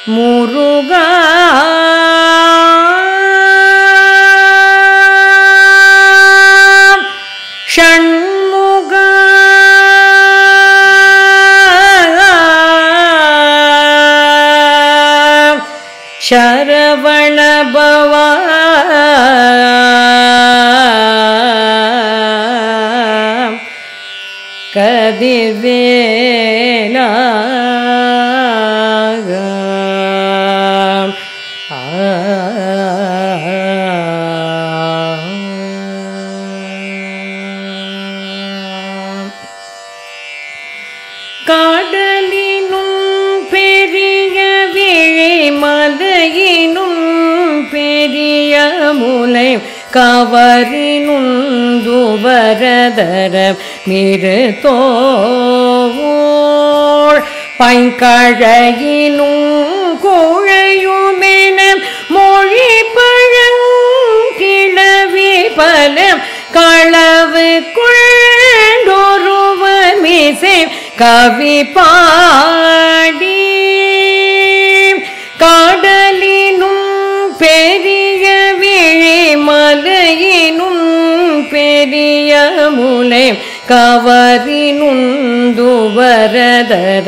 முருகா ஷண்முகா சரவண பவா கதிர்வேலா காடலினும் பெரிய விழி மலையினும் பெரிய முலை கவரினுந்துவரதர மிருதோள் பைங்கழையினும் கோழையுமென மொழி பழங்கிழவி பல களவு கொண்டொருவர் மிசை கவி பாடி காடலினும் பெரிய விழி மலையினும் பெரிய முலை கவரினுந்துவரதர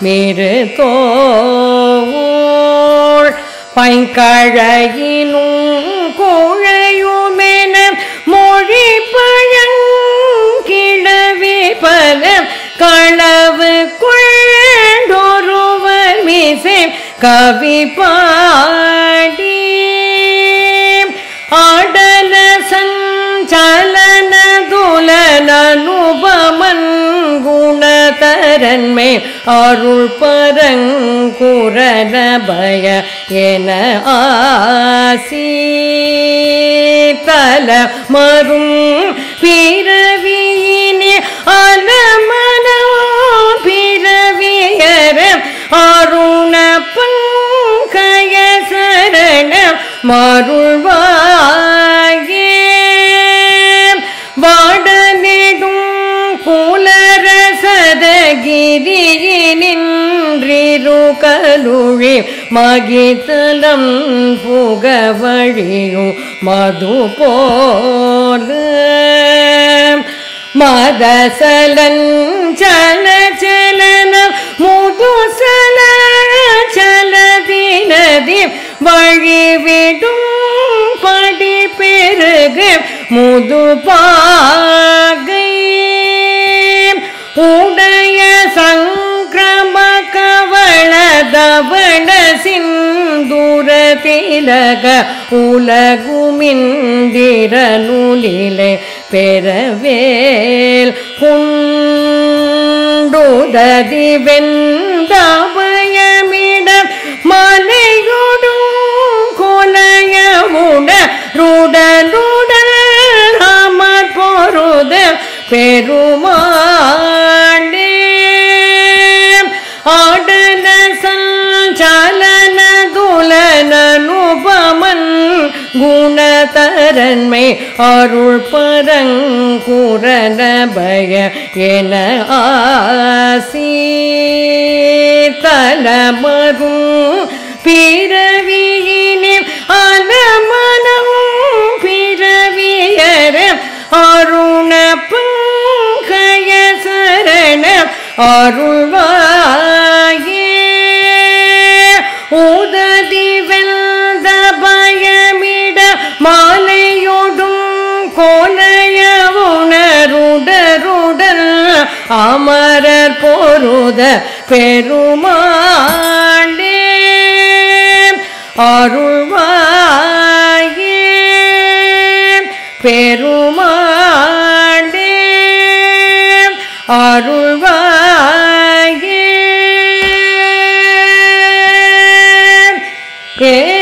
மிருதோள் பைங்கழையினும் கோழையுமென மொழி பழங்கிழவி பல களவு கொண்டொருவர் மிசை கவி பாடி ஆடல சஞ்சலன துலனுபமன் குணதரன்மை அருள் பரங்குரன பய என ஆசி தல மரும் பிறவியினே அலமனோ பிறவியர அருண பங்கய சரண மருள்வாயே வாடலிடும் குலரசதகிரியினின்றிரு கலுழி மகிதலம் புகவழியும் மது போல மதசலன் சல சலன முதுசல சலதினதி வழிவிடும் படி பெருகு முது பாகை உடைய சங்கிரம கவள தவள சிந்துர திலக உலகுமிந்திர நூலிலே பெறவேல் குண்டுததி வெந்தபயமிட மலையொடும் கொலையமுட ருடனுடன் அமர் பொருத பெருமாளே ஆடல சஞ்சலன துலனுபமன் குணதரன்மை அருள் பரங்குரன பய என ஆசி தலமரும் பிறவியினே அலமனமும் பிறவியர அருண பங்கய சரண அருள்வாயே உததி வெல்த பயமிட மாலையொடும் கோலைய உணருடருடல் அமரர் பொருத பெருமாளே அருள்வாயே பெருமாளே அருள்வாயே ஏ